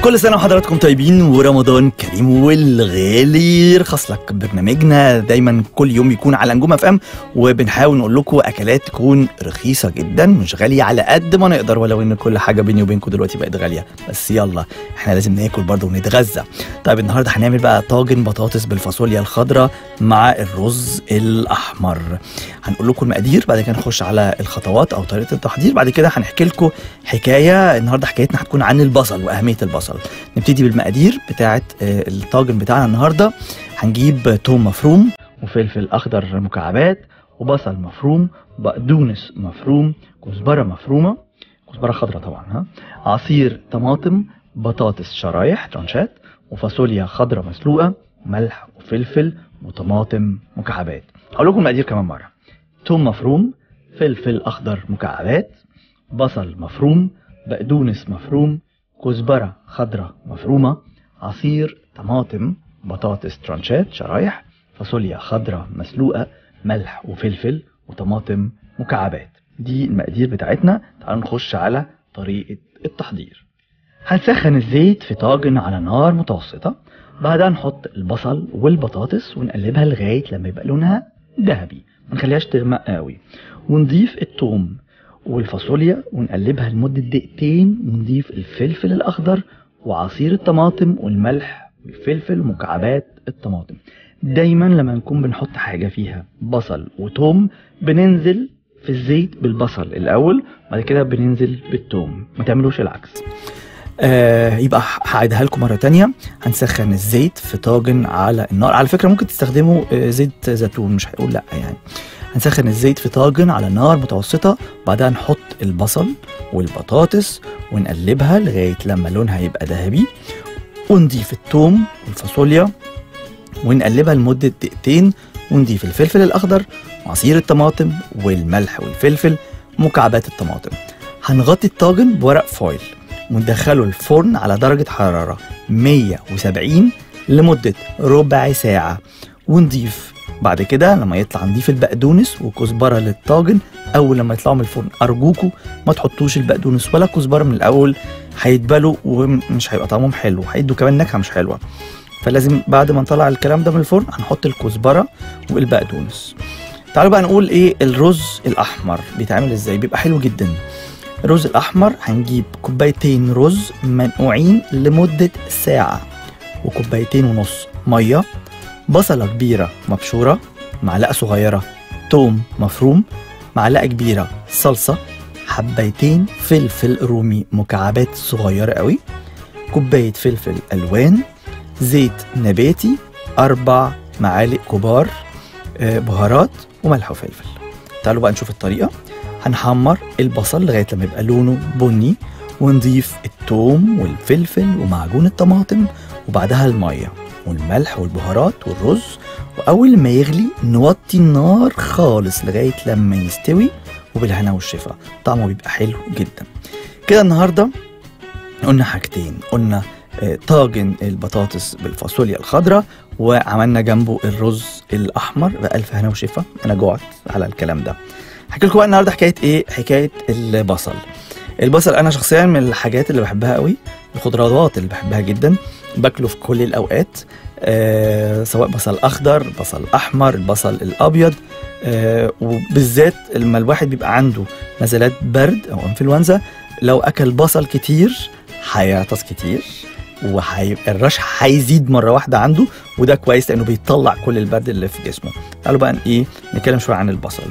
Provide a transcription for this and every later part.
كل سنة وحضراتكم طيبين ورمضان كريم والغالي يرخص لك برنامجنا دايما كل يوم يكون على نجوم اف ام وبنحاول نقول لكم اكلات تكون رخيصة جدا مش غالية على قد ما نقدر ولو ان كل حاجة بيني وبينكم دلوقتي بقت غالية بس يلا احنا لازم ناكل برضه ونتغذى طيب النهارده هنعمل بقى طاجن بطاطس بالفاصوليا الخضراء مع الرز الاحمر هنقول لكم المقادير بعد كده نخش على الخطوات او طريقة التحضير بعد كده هنحكي لكم حكاية النهارده حكايتنا هتكون عن البصل واهمية البصل نبتدي بالمقادير بتاعه آه، الطاجن بتاعنا النهارده هنجيب توم مفروم وفلفل اخضر مكعبات وبصل مفروم بقدونس مفروم كزبره مفرومه كزبره خضراء طبعا ها عصير طماطم بطاطس شرايح ترانشات وفاصوليا خضراء مسلوقه ملح وفلفل وطماطم مكعبات هقول لكم المقادير كمان مره توم مفروم فلفل اخضر مكعبات بصل مفروم بقدونس مفروم كزبرة خضراء مفرومة عصير طماطم بطاطس ترانشات شرايح فاصوليا خضراء مسلوقة ملح وفلفل وطماطم مكعبات دي المقادير بتاعتنا تعالوا نخش على طريقة التحضير هنسخن الزيت في طاجن على نار متوسطة بعدها نحط البصل والبطاطس ونقلبها لغاية لما يبقى لونها ذهبي ما نخليهاش تغمق قوي ونضيف الثوم والفاصوليا ونقلبها لمدة دقيقتين ونضيف الفلفل الأخضر وعصير الطماطم والملح والفلفل ومكعبات الطماطم دايما لما نكون بنحط حاجة فيها بصل وتوم بننزل في الزيت بالبصل الأول بعد كده بننزل بالثوم ما تعملوش العكس آه يبقى هعيدها لكم مرة تانية هنسخن الزيت في طاجن على النار على فكرة ممكن تستخدموا آه، زيت زيتون مش هيقول لا يعني هنسخن الزيت في طاجن على نار متوسطة بعدها نحط البصل والبطاطس ونقلبها لغاية لما لونها يبقى ذهبي ونضيف الثوم والفاصوليا ونقلبها لمدة دقيقتين ونضيف الفلفل الأخضر وعصير الطماطم والملح والفلفل ومكعبات الطماطم هنغطي الطاجن بورق فويل وندخله الفرن على درجة حرارة 170 لمدة ربع ساعة ونضيف بعد كده لما يطلع نضيف البقدونس وكزبره للطاجن اول لما يطلعوا من الفرن ارجوكوا ما تحطوش البقدونس ولا كزبره من الاول هيتبلوا ومش هيبقى طعمهم حلو هيدوا كمان نكهه مش حلوه فلازم بعد ما نطلع الكلام ده من الفرن هنحط الكزبره والبقدونس تعالوا بقى نقول ايه الرز الاحمر بيتعمل ازاي بيبقى حلو جدا الرز الاحمر هنجيب كوبايتين رز منقوعين لمده ساعه وكوبايتين ونص ميه بصلة كبيرة مبشورة معلقة صغيرة توم مفروم معلقة كبيرة صلصة حبيتين فلفل رومي مكعبات صغيرة قوي كوباية فلفل ألوان زيت نباتي أربع معالق كبار آه، بهارات وملح وفلفل تعالوا بقى نشوف الطريقة هنحمر البصل لغاية لما يبقى لونه بني ونضيف التوم والفلفل ومعجون الطماطم وبعدها المية والملح والبهارات والرز وأول ما يغلي نوطي النار خالص لغاية لما يستوي وبالهنا والشفا طعمه بيبقى حلو جدا كده النهاردة قلنا حاجتين قلنا آه، طاجن البطاطس بالفاصوليا الخضراء وعملنا جنبه الرز الأحمر بألف هنا وشفا أنا جوعت على الكلام ده هحكي لكم بقى النهارده حكاية إيه حكاية البصل البصل أنا شخصيا من الحاجات اللي بحبها قوي الخضروات اللي بحبها جدا باكله في كل الاوقات آه سواء بصل اخضر بصل احمر البصل الابيض آه وبالذات لما الواحد بيبقى عنده نزلات برد او انفلونزا لو اكل بصل كتير هيعطس كتير وهيبقى الرشح هيزيد مره واحده عنده وده كويس لانه بيطلع كل البرد اللي في جسمه تعالوا بقى ايه نتكلم شويه عن البصل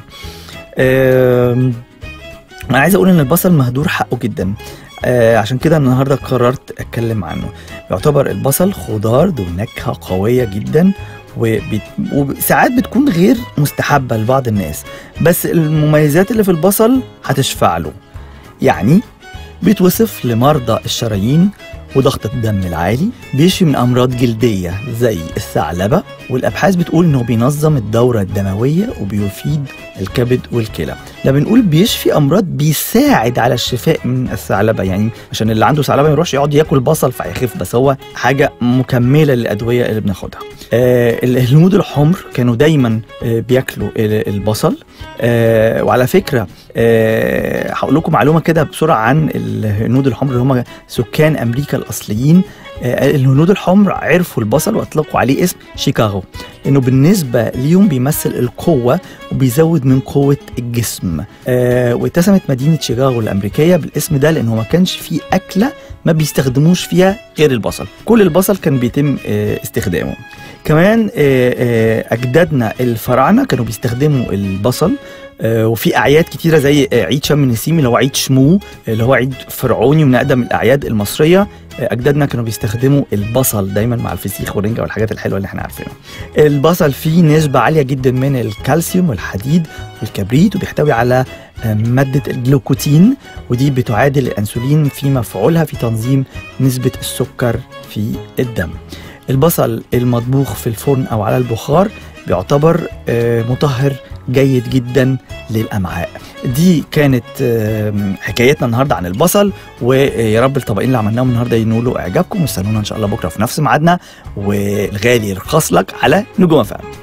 آم، انا عايز اقول ان البصل مهدور حقه جدا آه عشان كده النهارده قررت اتكلم عنه يعتبر البصل خضار ذو نكهه قويه جدا وبت... وساعات بتكون غير مستحبه لبعض الناس بس المميزات اللي في البصل هتشفع له يعني بيتوصف لمرضى الشرايين وضغط الدم العالي بيشفي من امراض جلديه زي الثعلبه والابحاث بتقول انه بينظم الدوره الدمويه وبيفيد الكبد والكلى لما بنقول بيشفي امراض بيساعد على الشفاء من الثعلبه يعني عشان اللي عنده ثعلبه ما يروحش يقعد ياكل بصل فيخف بس هو حاجه مكمله للادويه اللي بناخدها آه الهنود الحمر كانوا دايما آه بياكلوا ال- البصل آه وعلى فكره آه هقول لكم معلومه كده بسرعه عن الهنود الحمر اللي هم سكان امريكا الاصليين آه، الهنود الحمر عرفوا البصل واطلقوا عليه اسم شيكاغو لانه بالنسبه ليهم بيمثل القوه وبيزود من قوه الجسم آه واتسمت مدينه شيكاغو الامريكيه بالاسم ده لانه ما كانش في اكله ما بيستخدموش فيها غير البصل كل البصل كان بيتم آه استخدامه كمان آه، آه، اجدادنا الفراعنه كانوا بيستخدموا البصل آه، وفي اعياد كتيره زي آه، عيد شم النسيم اللي هو عيد شمو اللي هو عيد فرعوني ومن اقدم الاعياد المصريه آه، اجدادنا كانوا بيستخدموا البصل دايما مع الفسيخ والرنجه والحاجات الحلوه اللي احنا عارفينها البصل فيه نسبه عاليه جدا من الكالسيوم والحديد والكبريت وبيحتوي على آه، ماده الجلوكوتين ودي بتعادل الانسولين في مفعولها في تنظيم نسبه السكر في الدم البصل المطبوخ في الفرن او على البخار بيعتبر آه، مطهر جيد جدا للامعاء دي كانت آم، حكايتنا النهارده عن البصل ويا رب الطبقين اللي عملناهم النهارده ينولوا اعجابكم واستنونا ان شاء الله بكره في نفس ميعادنا والغالي يرخص لك على نجوم فهم